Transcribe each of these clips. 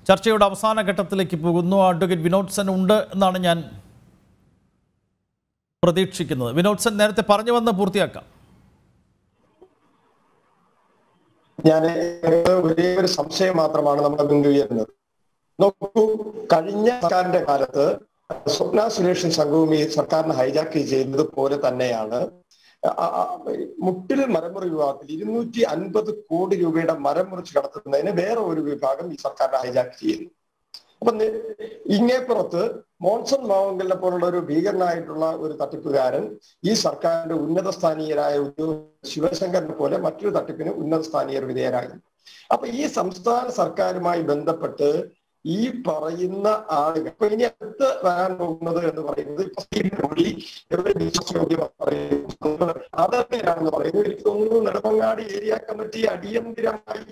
ചർച്ചയുടെ അവസാന ഘട്ടത്തിലേക്ക് പോകുന്നു അഡ്വക്കേറ്റ് വിനോദ് സെൻ ഉണ്ട് എന്നാണ് ഞാൻ പ്രതീക്ഷിക്കുന്നത് വിനോദ് സെൻ നേരത്തെ പറഞ്ഞു വന്ന് പൂർത്തിയാക്കാം ഞാൻ ഒരേ ഒരു സംശയം മാത്രമാണ് നമ്മുടെ മുന്നിൽ ഉയരുന്നത് നോക്കൂ കഴിഞ്ഞ സർക്കാരിന്റെ കാലത്ത് സ്വപ്ന സുരേഷും സംഘവും ഈ സർക്കാരിനെ ഹൈജാക്ക് ചെയ്തത് പോലെ തന്നെയാണ് ആ- ആ- മുട്ടിൽ മരമുറി വിഭാഗത്തിൽ ഇരുന്നൂറ്റി അൻപത് കോടി രൂപയുടെ മരം മുറിച്ച് കടത്തുന്നതിന് വേറെ ഒരു വിഭാഗം ഈ സർക്കാരിനെ ഹൈജാക്ക് ചെയ്യുന്നു അപ്പൊ നി- ഇങ്ങേപ്പുറത്ത് മോൺസൺ മാവങ്കലിനെ പോലുള്ള ഒരു ഭീകരനായിട്ടുള്ള ഒരു തട്ടിപ്പുകാരൻ ഈ സർക്കാരിന്റെ ഉന്നത സ്ഥാനീയരായ ഉദ്യോഗ ശിവശങ്കറിനെ പോലെ മറ്റൊരു തട്ടിപ്പിന് ഉന്നത സ്ഥാനീയർ വിധേയരായി അപ്പൊ ഈ സംസ്ഥാന സർക്കാരുമായി ബന്ധപ്പെട്ട് ഈ പറയുന്ന ആളുകൾ ഇപ്പൊ ഇനി അടുത്ത് വരാൻ പോകുന്നത് എന്ന് പറയുന്നത് ഇപ്പൊ സ്റ്റീഫൻ ഉള്ളി എവിടെ വിശ്വാസയോഗ്യമായി പറയുന്നു ആദരണീയരാണെന്ന് പറയുന്നു എനിക്ക് തോന്നുന്നു നെടുമങ്ങാടി ഏരിയ കമ്മിറ്റി അടിയന്തിരമായി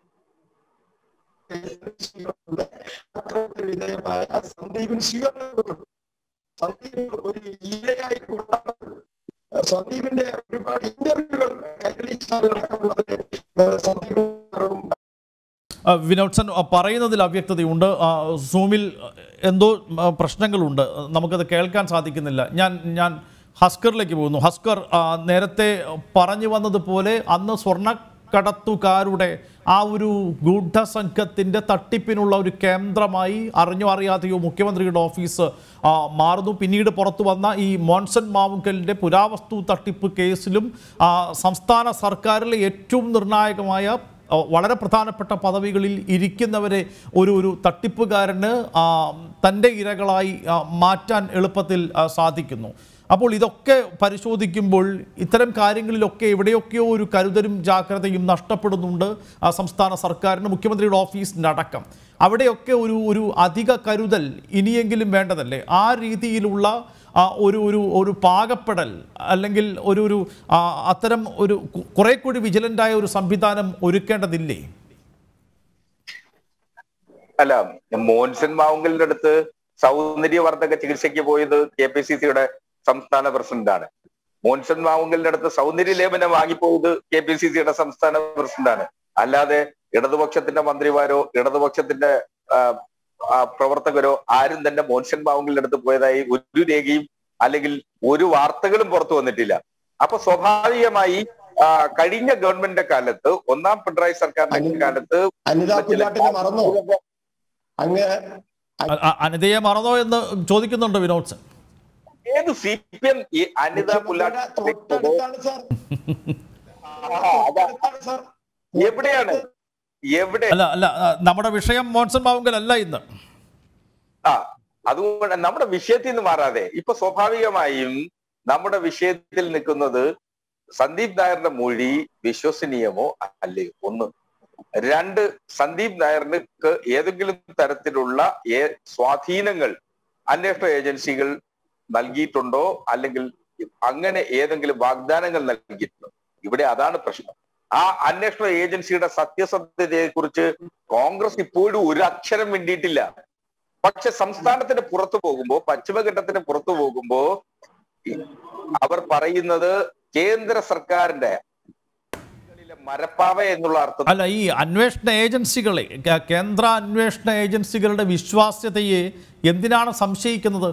അക്രമത്തിന് വിധേയമായ സന്ദീപിന് സ്വീകരണം കൊടുത്തു. സന്ദീപ് ഒരു ഇരയായി കൊണ്ടാടുന്നു സന്ദീപിന്റെ ഒരുപാട് ഇന്റർവ്യൂകൾ കൈരളി ചാനലടക്കമുള്ളത് സന്ദീപ് ആ, വിനോദ് സെൻ ആ, പറയുന്നതിൽ അവ്യക്തതയുണ്ട് ആ, സൂമിൽ എന്തോ ആ, പ്രശ്നങ്ങളുണ്ട് നമുക്കത് കേൾക്കാൻ സാധിക്കുന്നില്ല ഞാൻ ഞാൻ ഹസ്കറിലേക്ക് പോകുന്നു ഹസ്കർ ആ, നേരത്തെ പറഞ്ഞു വന്നതുപോലെ അന്ന് സ്വർണ്ണക്കടത്തുകാരുടെ ആ ഒരു ഗൂഢസംഘത്തിൻ്റെ തട്ടിപ്പിനുള്ള ഒരു കേന്ദ്രമായി അറിഞ്ഞോ അറിയാതെയോ മുഖ്യമന്ത്രിയുടെ ഓഫീസ് ആ, മാറുന്നു പിന്നീട് പുറത്തു വന്ന ഈ മോൺസൺ മാവുങ്കലിൻ്റെ പുരാവസ്തു തട്ടിപ്പ് കേസിലും ആ, സംസ്ഥാന സർക്കാരിലെ ഏറ്റവും നിർണായകമായ ആ, വളരെ പ്രധാനപ്പെട്ട പദവികളിൽ ഇരിക്കുന്നവരെ ഒരു ഒരു തട്ടിപ്പുകാരന് ആ, തൻ്റെ ഇരകളായി ആ, മാറ്റാൻ എളുപ്പത്തിൽ ആ, സാധിക്കുന്നു അപ്പോൾ ഇതൊക്കെ പരിശോധിക്കുമ്പോൾ ഇത്തരം കാര്യങ്ങളിലൊക്കെ എവിടെയൊക്കെയോ ഒരു കരുതലും ജാഗ്രതയും നഷ്ടപ്പെടുന്നുണ്ട് ആ, സംസ്ഥാന സർക്കാരിന് മുഖ്യമന്ത്രിയുടെ ഓഫീസിൻ്റെ അടക്കം അവിടെയൊക്കെ ഒരു ഒരു അധിക കരുതൽ ഇനിയെങ്കിലും വേണ്ടതല്ലേ ആ രീതിയിലുള്ള ആ, ഒരു ഒരു ഒരു പാകപ്പെടൽ അല്ലെങ്കിൽ ഒരു ഒരു ആ, അത്തരം ഒരു കു- കുറെ കൂടി വിജിലൻ്റായ ഒരു സംവിധാനം ഒരുക്കേണ്ടതില്ലേ അല്ല മോൻസൺ മാവുങ്കലിന്റെ അടുത്ത് സൗന്ദര്യവർദ്ധക ചികിത്സയ്ക്ക് പോയത് കെ പി സി സിയുടെ സംസ്ഥാന പ്രസിഡന്റാണ് മോൻസൺ മാവുങ്കലിന്റെ അടുത്ത് സൗന്ദര്യ ലേപനം വാങ്ങിപ്പോയത് കെ പി സി സിയുടെ സംസ്ഥാന പ്രസിഡന്റാണ് അല്ലാതെ ഇടതുപക്ഷത്തിന്റെ മന്ത്രിമാരോ ഇടതുപക്ഷത്തിന്റെ ആ, ആ, പ്രവർത്തകരോ ആരും തന്നെ മോൻസൺ മാവുങ്കലിന്റെ അടുത്ത് പോയതായി ഒരു രേഖയും അല്ലെങ്കിൽ ഒരു വാർത്തകളും പുറത്തു വന്നിട്ടില്ല അപ്പൊ സ്വാഭാവികമായി ആ, കഴിഞ്ഞ ഗവൺമെന്റിന്റെ കാലത്ത് ഒന്നാം പിണറായി സർക്കാരിന്റെ കാലത്ത് അനിത പുല്ലാട്ടിനെ മറന്നോ അങ്ങ് അ- അ- അനിതയെ മറന്നോ എന്ന് ചോദിക്കുന്നുണ്ട് വിനോദ് സൻ ഏത് സി പി എം ഈ അനിത പുല്ലാട്ട് തൊട്ടടുത്താണ് സാർ തൊട്ടടുത്താണ് സാർ എവിടെയാണ് എവിടെ അല്ല അല്ല ആ, നമ്മുടെ വിഷയം മോൻസൺ മാവുങ്കൽ അല്ല ഇന്ന് ആ അതുകൊണ്ട് നമ്മുടെ വിഷയത്തിൽ നിന്ന് മാറാതെ ഇപ്പൊ സ്വാഭാവികമായും നമ്മുടെ വിഷയത്തിൽ നിൽക്കുന്നത് സന്ദീപ് നായരുടെ മൊഴി വിശ്വസനീയമോ അല്ലയോ ഒന്ന് രണ്ട് സന്ദീപ് നായർക്ക് ഏതെങ്കിലും തരത്തിലുള്ള ഏ- സ്വാധീനങ്ങൾ അന്വേഷണ ഏജൻസികൾ നൽകിയിട്ടുണ്ടോ അല്ലെങ്കിൽ അങ്ങനെ ഏതെങ്കിലും വാഗ്ദാനങ്ങൾ നൽകിയിട്ടുണ്ടോ ഇവിടെ അതാണ് പ്രശ്നം ആ അന്വേഷണ ഏജൻസിയുടെ സത്യസന്ധതയെ കുറിച്ച് കോൺഗ്രസ് ഇപ്പോഴും ഒരു അക്ഷരം വേണ്ടിയിട്ടില്ല പക്ഷെ സംസ്ഥാനത്തിന് പുറത്തു പോകുമ്പോ പശ്ചിമഘട്ടത്തിന് പുറത്തു പോകുമ്പോ ഈ അവർ പറയുന്നത് കേന്ദ്ര സർക്കാരിന്റെ മരപ്പാവ എന്നുള്ള അർത്ഥത്തിൽ അല്ല ഈ അന്വേഷണ ഏജൻസികളെ കേ- കേന്ദ്ര അന്വേഷണ ഏജൻസികളുടെ വിശ്വാസ്യതയെ എന്തിനാണ് സംശയിക്കുന്നത്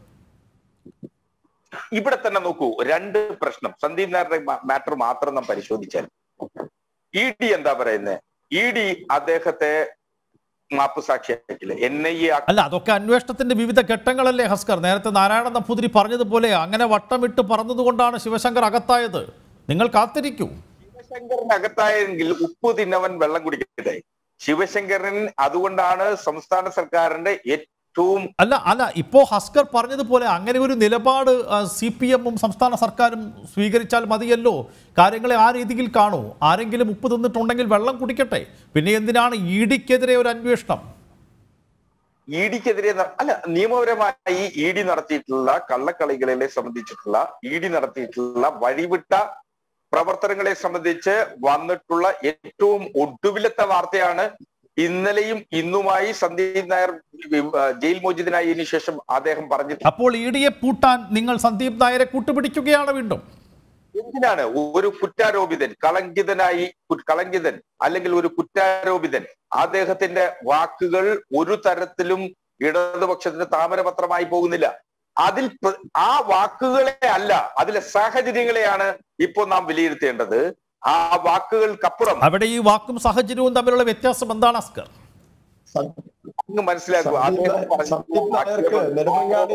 ഇവിടെ തന്നെ നോക്കൂ രണ്ട് പ്രശ്നം സന്ദീപ് നായരുടെ മാറ്റർ മാത്രം നാം പരിശോധിച്ചാൽ ഇ ഡി എന്താ പറയുന്നത് ഇ ഡി അദ്ദേഹത്തെ മാപ്പ് സാക്ഷിയാക്കില്ല എൻ ഐ എ അല്ല അതൊക്കെ അന്വേഷണത്തിന്റെ വിവിധ ഘട്ടങ്ങളല്ലേ ഹസ്കർ നേരത്തെ നാരായണ നമ്പൂതിരി പറഞ്ഞതുപോലെ അങ്ങനെ വട്ടമിട്ട് പറഞ്ഞതുകൊണ്ടാണ് ശിവശങ്കർ അകത്തായത് നിങ്ങൾ കാത്തിരിക്കൂ ശിവശങ്കറിനകത്തായെങ്കിൽ ഉപ്പ് തിന്നവൻ വെള്ളം കുടിക്കട്ടെ ശിവശങ്കരൻ അതുകൊണ്ടാണ് സംസ്ഥാന സർക്കാരിന്റെ ഏറ്റവും അല്ല അല്ല ഇപ്പോൾ ഹസ്കർ പറഞ്ഞതുപോലെ അങ്ങനെ ഒരു നിലപാട് സി പി എമ്മും സംസ്ഥാന സർക്കാരും സ്വീകരിച്ചാൽ മതിയല്ലോ കാര്യങ്ങളെ ആ രീതിയിൽ കാണൂ ആരെങ്കിലും ഉപ്പ് തിന്നിട്ടുണ്ടെങ്കിൽ വെള്ളം കുടിക്കട്ടെ പിന്നെ എന്തിനാണ് ഇ ഡിക്കെതിരെ ഒരു അന്വേഷണം ഇ ഡിക്കെതിരെ ന- അല്ല നിയമപരമായി ഇ ഡി നടത്തിയിട്ടുള്ള കള്ളക്കളികളെ സംബന്ധിച്ചിട്ടുള്ള ഇ ഡി നടത്തിയിട്ടുള്ള വഴിവിട്ട പ്രവർത്തനങ്ങളെ സംബന്ധിച്ച് വന്നിട്ടുള്ള ഏറ്റവും ഒടുവിലത്തെ വാർത്തയാണ് ഇന്നലെയും ഇന്നുമായി സന്ദീപ് നായർ വി- ആ, ജയിൽ മോചിതനായതിനു ശേഷം അദ്ദേഹം പറഞ്ഞിട്ട് അപ്പോൾ ഇ ഡിയെ പൂട്ടാൻ നിങ്ങൾ സന്ദീപ് നായരെ കൂട്ടുപിടിക്കുകയാണ് വീണ്ടും എന്തിനാണ് ഒരു കുറ്റാരോപിതൻ കളങ്കിതനായി കു- കളങ്കിതൻ അല്ലെങ്കിൽ ഒരു കുറ്റാരോപിതൻ അദ്ദേഹത്തിന്റെ വാക്കുകൾ ഒരു തരത്തിലും ഇടതുപക്ഷത്തിന്റെ താമരപത്രമായി പോകുന്നില്ല അതിൽ പ്ര- ആ വാക്കുകളെ അല്ല അതിലെ സാഹചര്യങ്ങളെയാണ് ഇപ്പോൾ നാം വിലയിരുത്തേണ്ടത് ആ വാക്കുകൾക്കപ്പുറം അവിടെ ഈ വാക്കും സാഹചര്യവും തമ്മിലുള്ള വ്യത്യാസം എന്താണ് അസ്കർ അങ്ങ് മനസ്സിലാക്കുക സന്ദീപ് അദ്ദേഹം പറഞ്ഞ സന്ദീപ് നായർക്ക് നെടുമങ്ങാട്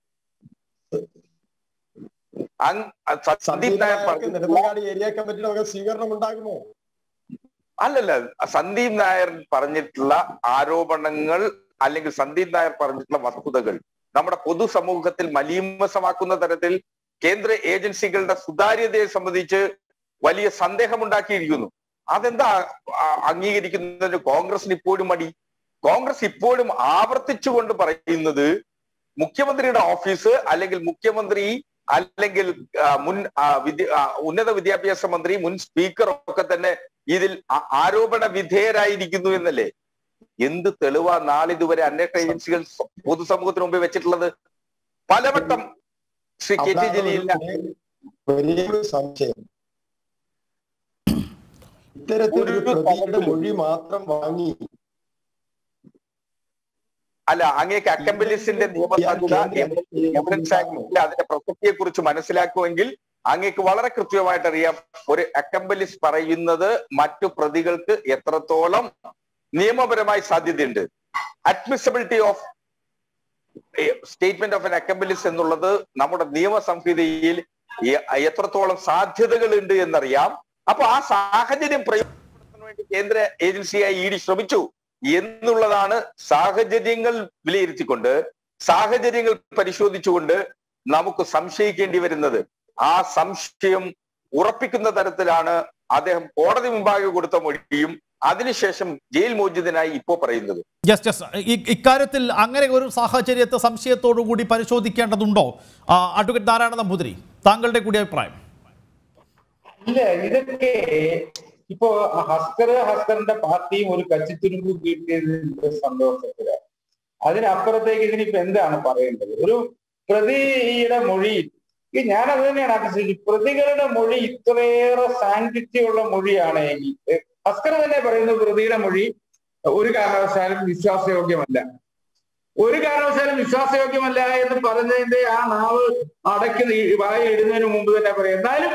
അങ്- സന്ദീപ് സന്ദീപ് നായർ നായർക്ക് പറഞ്ഞ നെടുമങ്ങാട് ഏരിയ കമ്മിറ്റിയുടെ വക സ്വീകരണം ഉണ്ടാകുമോ അല്ലല്ല സന്ദീപ് നായർ പറഞ്ഞിട്ടുള്ള ആരോപണങ്ങൾ അല്ലെങ്കിൽ സന്ദീപ് നായർ പറഞ്ഞിട്ടുള്ള വസ്തുതകൾ നമ്മുടെ പൊതുസമൂഹത്തിൽ മലീമസമാക്കുന്ന തരത്തിൽ കേന്ദ്ര ഏജൻസികളുടെ സുതാര്യതയെ സംബന്ധിച്ച് വലിയ സന്ദേഹമുണ്ടാക്കിയിരിക്കുന്നു അതെന്താ ആ- അംഗീകരിക്കുന്നതിന് കോൺഗ്രസിന് ഇപ്പോഴും മടി കോൺഗ്രസ് ഇപ്പോഴും ആവർത്തിച്ചുകൊണ്ട് പറയുന്നത് മുഖ്യമന്ത്രിയുടെ ഓഫീസ് അല്ലെങ്കിൽ മുഖ്യമന്ത്രി അല്ലെങ്കിൽ ആ, മുൻ ആ, വിദ്യ- ആ, ഉന്നത വിദ്യാഭ്യാസ മന്ത്രി മുൻ സ്പീക്കർ ഒക്കെ തന്നെ ഇതിൽ ആ- ആരോപണ വിധേയരായിരിക്കുന്നു എന്നല്ലേ എന്ത് തെളിവാ നാളിതുവരെ അന്വേഷണ ഏജൻസികൾ സ- പൊതുസമൂഹത്തിന് മുമ്പിൽ വെച്ചിട്ടുള്ളത് പലവട്ടം ശ്രീ കെ ടി അതാണ് ജലീലിന് ഒരു വലിയൊരു സംശയം ഇത്തരത്തിലൊരു ഒരു പ്രതിയുടെ തരത്തിലും- മൊഴി മാത്രം വാങ്ങി അല്ല അങ്ങേക്ക് അക്കമ്പലിസിന്റെ നിയമസാധുത എവിഡൻസ് ആക്ടിലെ അതിന്റെ പ്രസക്തിയെ കുറിച്ച് മനസ്സിലാക്കുമെങ്കിൽ അങ്ങേക്ക് വളരെ കൃത്യമായിട്ട് അറിയാം ഒരു അക്കമ്പലിസ് പറയുന്നത് മറ്റു പ്രതികൾക്ക് എത്രത്തോളം നിയമപരമായി സാധ്യതയുണ്ട് admissibility of statement of an accomplice എന്നുള്ളത് നമ്മുടെ നിയമ സംഹിതയിൽ എ- എത്രത്തോളം സാധ്യതകളുണ്ട് എന്നറിയാം അപ്പൊ ആ സാഹചര്യം പ്രയോജനപ്പെടുത്താൻ വേണ്ടി കേന്ദ്ര ഏജൻസിയായി ഇ ഡി ശ്രമിച്ചു എന്നുള്ളതാണ് സാഹചര്യങ്ങൾ വിലയിരുത്തിക്കൊണ്ട് സാഹചര്യങ്ങൾ പരിശോധിച്ചുകൊണ്ട് നമുക്ക് സംശയിക്കേണ്ടി വരുന്നത് ആ സംശയം ഉറപ്പിക്കുന്ന തരത്തിലാണ് അദ്ദേഹം കോടതി മുമ്പാകെ കൊടുത്ത മൊഴിയും അതിനുശേഷം ജയിൽ മോചിതനായി ഇപ്പോ പറയുന്നത് യെസ് യെസ് ഇക്കാര്യത്തിൽ അങ്ങനെ ഒരു സാഹചര്യത്തെ സംശയത്തോടു കൂടി പരിശോധിക്കേണ്ടതുണ്ടോ ആ, അഡ്വക്കേറ്റ് നാരായണ നമ്പൂതിരി താങ്കളുടെ കൂടി അഭിപ്രായം ഇല്ല ഇതൊക്കെ ഇപ്പോ ഹസ്കർ ഹസ്കറിന്റെ പാർട്ടിയും ഒരു കച്ചിത്തുരുമ്പ് കിട്ടിയതിന്റെ സന്തോഷത്തിലാണ് അതിനപ്പുറത്തേക്ക് ഇതിനിപ്പോ എന്താണ് പറയേണ്ടത് ഒരു പ്രതിയുടെ മൊഴി ഈ ഞാൻ അത് തന്നെയാണ് ആകർഷിച്ചത് പ്രതികളുടെ മൊഴി ഇത്രയേറെ സാങ്ക്ടിറ്റി ഉള്ള മൊഴിയാണ് എങ്കിൽ ഹസ്കർ തന്നെ പറയുന്നു പ്രതിയുടെ മൊഴി ഒരു കാരണവശാലും വിശ്വാസയോഗ്യമല്ല ഒരു കാരണവശാലും വിശ്വാസയോഗ്യമല്ല എന്ന് പറഞ്ഞതിന്റെ ആ നാവ് അടയ്ക്കുന്ന വായി ഇടുന്നതിന് മുമ്പ് തന്നെ പറയാം എന്നാലും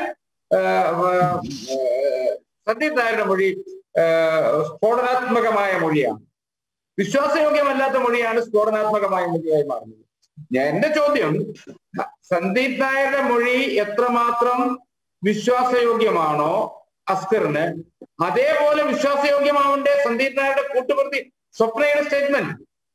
സന്ദീപ് നായരുടെ മൊഴി ആ, സ്ഫോടനാത്മകമായ മൊഴിയാണ് വിശ്വാസയോഗ്യമല്ലാത്ത മൊഴിയാണ് സ്ഫോടനാത്മകമായ മൊഴിയായി മാറുന്നത് ഞാൻ എന്റെ ചോദ്യം സന്ദീപ് നായരുടെ മൊഴി എത്രമാത്രം വിശ്വാസയോഗ്യമാണോ അസ്കറിന് അതേപോലെ വിശ്വാസയോഗ്യമാവണ്ടേ സന്ദീപ് നായരുടെ കൂട്ടുപ്രതി സ്വപ്നയുടെ സ്റ്റേറ്റ്മെന്റ്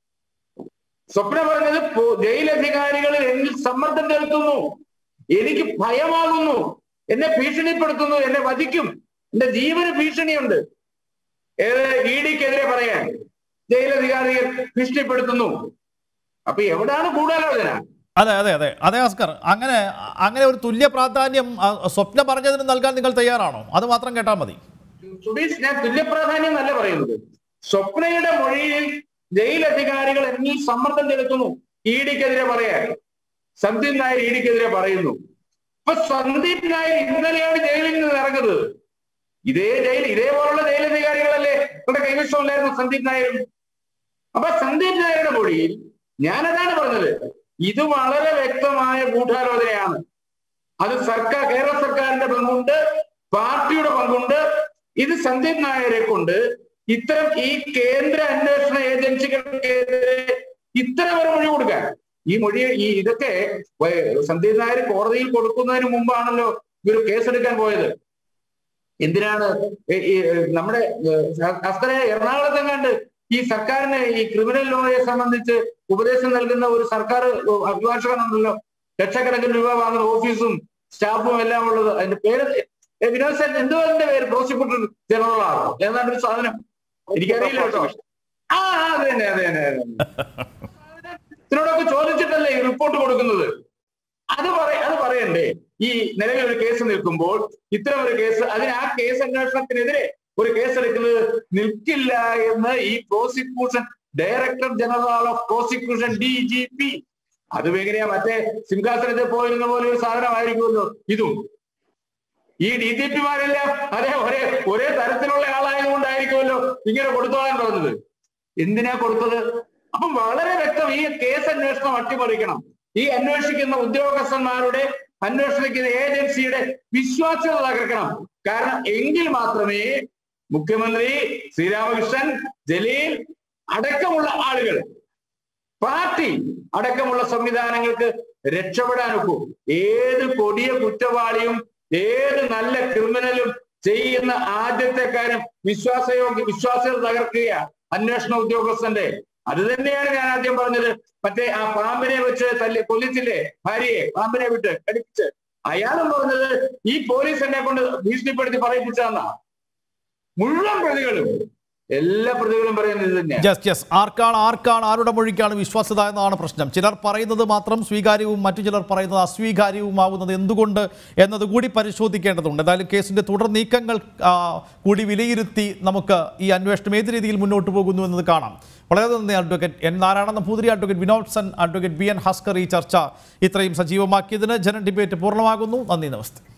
സ്വപ്ന പറഞ്ഞത് പോ- ജയിലധികാരികൾ എന്നിൽ സമ്മർദ്ദം ചെലുത്തുന്നു എനിക്ക് ഭയമാകുന്നു എന്നെ ഭീഷണിപ്പെടുത്തുന്നു എന്നെ വധിക്കും എന്റെ ജീവന് ഭീഷണിയുണ്ട് ഏത് ഇ ഡിക്കെതിരെ പറയാൻ ജയിലധികാരികൾ ഭീഷണിപ്പെടുത്തുന്നു അപ്പൊ എവിടാണ് ഗൂഢാലോചന അതെ അതെ അതെ അതെ അസ്കർ അങ്ങനെ അങ്ങനെ ഒരു തുല്യ പ്രാധാന്യം ആ, സ്വപ്ന പറഞ്ഞതിന് നൽകാൻ നിങ്ങൾ തയ്യാറാണോ അത് മാത്രം കേട്ടാൽ മതി സുധീഷ് ഞാൻ തുല്യപ്രാധാന്യം എന്നല്ല പറയുന്നത് സ്വപ്നയുടെ മൊഴിയിൽ ജയിൽ അധികാരികൾ എന്നിൽ സമ്മർദ്ദം ചെലുത്തുന്നു ഇ ഡിക്കെതിരെ പറയാൻ സന്ദീപ് നായർ ഇ ഡിക്കെതിരെ പറയുന്നു ഇപ്പൊ സന്ദീപ് നായർ ഇന്നലെയാണ് ജയിലിൽ നിന്ന് ഇറങ്ങുന്നത് ഇതേ ജയിൽ ഇതേപോലുള്ള ജയിലധികാരികളല്ലേ ഇവിടെ കൈവശമില്ലായിരുന്നു സന്ദീപ് നായരും അപ്പൊ സന്ദീപ് നായരുടെ മൊഴിയിൽ ഞാനതാണ് പറഞ്ഞത് ഇത് വളരെ വ്യക്തമായ ഗൂഢാലോചനയാണ് അത് സർക്കാർ കേരള സർക്കാരിന്റെ പങ്കുണ്ട് പാർട്ടിയുടെ പങ്കുണ്ട് ഇത് സന്ദീപ് നായരെ കൊണ്ട് ഇത്തരം ഈ കേന്ദ്ര അന്വേഷണ ഏജൻസികൾക്കെതിരെ ഇത്തരം ഒരു മൊഴി കൊടുക്കാൻ ഈ മൊഴി ഈ ഇതൊക്കെ വ- സന്ദീപ് നായർ കോടതിയിൽ കൊടുക്കുന്നതിന് മുമ്പാണല്ലോ ഇവർ കേസെടുക്കാൻ പോയത് എന്തിനാണ് ഈ- ഈ നമ്മുടെ അസ്കരെ എറണാകുളത്തെങ്ങാണ്ട് ഈ സർക്കാരിന് ഈ ക്രിമിനൽ ലോയെ സംബന്ധിച്ച് ഉപദേശം നൽകുന്ന ഒരു സർക്കാർ അഭിഭാഷകനുണ്ടല്ലോ ലക്ഷക്കണക്കിന് രൂപ വാങ്ങുന്ന ഓഫീസും സ്റ്റാഫും എല്ലാം ഉള്ളത് അതിന്റെ പേര് ഏ, വിനോദ് സാർ എന്തോ അതിന്റെ പേര് പ്രോസിക്യൂട്ടർ ജനറൽ ആണോ ഏതാണ്ട് ഒരു സാധനം എനിക്കറിയില്ല കേട്ടോ ആ ആ, അത് തന്നെ അത് തന്നെ അത് തന്നെ ഇതിനോടൊക്കെ ചോദിച്ചിട്ടല്ലേ ഈ റിപ്പോർട്ട് കൊടുക്കുന്നത് അത് പറയ അത് പറയണ്ടേ ഈ നിലവിൽ ഒരു കേസ് നിൽക്കുമ്പോൾ ഇത്തരം ഒരു കേസ് അതിന് ആ കേസ് അന്വേഷണത്തിനെതിരെ ഒരു കേസ് എടുക്കുന്നത് നിൽക്കില്ല എന്ന് ഈ prosecution director general of prosecution D G P അതും എങ്ങനെയാ മറ്റേ സിംഹാസനത്തിൽ പോയിരുന്ന പോലെ ഒരു സാധനമായിരിക്കുമല്ലോ ഇതും ഈ ഡി ജി പിമാരെല്ലാം അതേ ഒരേ ഒരേ തരത്തിലുള്ള ആളായതുകൊണ്ടായിരിക്കുമല്ലോ ഇങ്ങനെ കൊടുത്തോളാൻ പറഞ്ഞത് എന്തിനാ കൊടുത്തത് അപ്പം വളരെ വ്യക്തം ഈ കേസ് അന്വേഷണം അട്ടിമറിക്കണം ഈ അന്വേഷിക്കുന്ന ഉദ്യോഗസ്ഥന്മാരുടെ അന്വേഷിക്കുന്ന ഏജൻസിയുടെ വിശ്വാസ്യത തകർക്കണം കാരണം എങ്കിൽ മാത്രമേ മുഖ്യമന്ത്രി ശ്രീരാമകൃഷ്ണൻ ജലീൽ അടക്കമുള്ള ആളുകൾ പാർട്ടി അടക്കമുള്ള സംവിധാനങ്ങൾക്ക് രക്ഷപ്പെടാനൊക്കൂ ഏത് കൊടിയ കുറ്റവാളിയും ഏത് നല്ല ക്രിമിനലും ചെയ്യുന്ന ആദ്യത്തെ കാര്യം വിശ്വാസയോഗ്യ വിശ്വാസ്യത തകർക്കുക അന്വേഷണ ഉദ്യോഗസ്ഥന്റെ അത് തന്നെയാണ് ഞാൻ ആദ്യം പറഞ്ഞത് മറ്റേ ആ പാമ്പിനെ വെച്ച് തല്ലി കൊല്ലിച്ചില്ലേ ഭാര്യയെ പാമ്പിനെ വിട്ട് കടിപ്പിച്ച് അയാളും പറഞ്ഞത് ഈ പോലീസ് എന്നെ കൊണ്ട് ഭീഷണിപ്പെടുത്തി പറയിപ്പിച്ചതെന്നാ മുഴുവൻ പ്രതികളും എല്ലാ പ്രതികളും പറയുന്നത് ഇത് തന്നെയാണ് യെസ് യെസ് ആർക്കാണ് ആർക്കാണ് ആരുടെ മൊഴിക്കാണ് വിശ്വാസ്യത എന്നതാണ് പ്രശ്നം ചിലർ പറയുന്നത് മാത്രം സ്വീകാര്യവും മറ്റു ചിലർ പറയുന്നത് അസ്വീകാര്യവുമാവുന്നത് എന്തുകൊണ്ട് എന്നത് കൂടി പരിശോധിക്കേണ്ടതുണ്ട് എന്തായാലും കേസിന്റെ തുടർ നീക്കങ്ങൾ ആ, കൂടി വിലയിരുത്തി നമുക്ക് ഈ അന്വേഷണം ഏത് രീതിയിൽ മുന്നോട്ട് പോകുന്നു എന്നത് കാണാം വളരെ നന്ദി advocate N Narayana Namboothiri advocate Vinod സൻ അഡ്വക്കേറ്റ് ബി എൻ ഹസ്കർ ഈ ചർച്ച ഇത്രയും സജീവമാക്കിയതിന് ജന ഡിബേറ്റ് പൂർണ്ണമാകുന്നു നന്ദി നമസ്തേ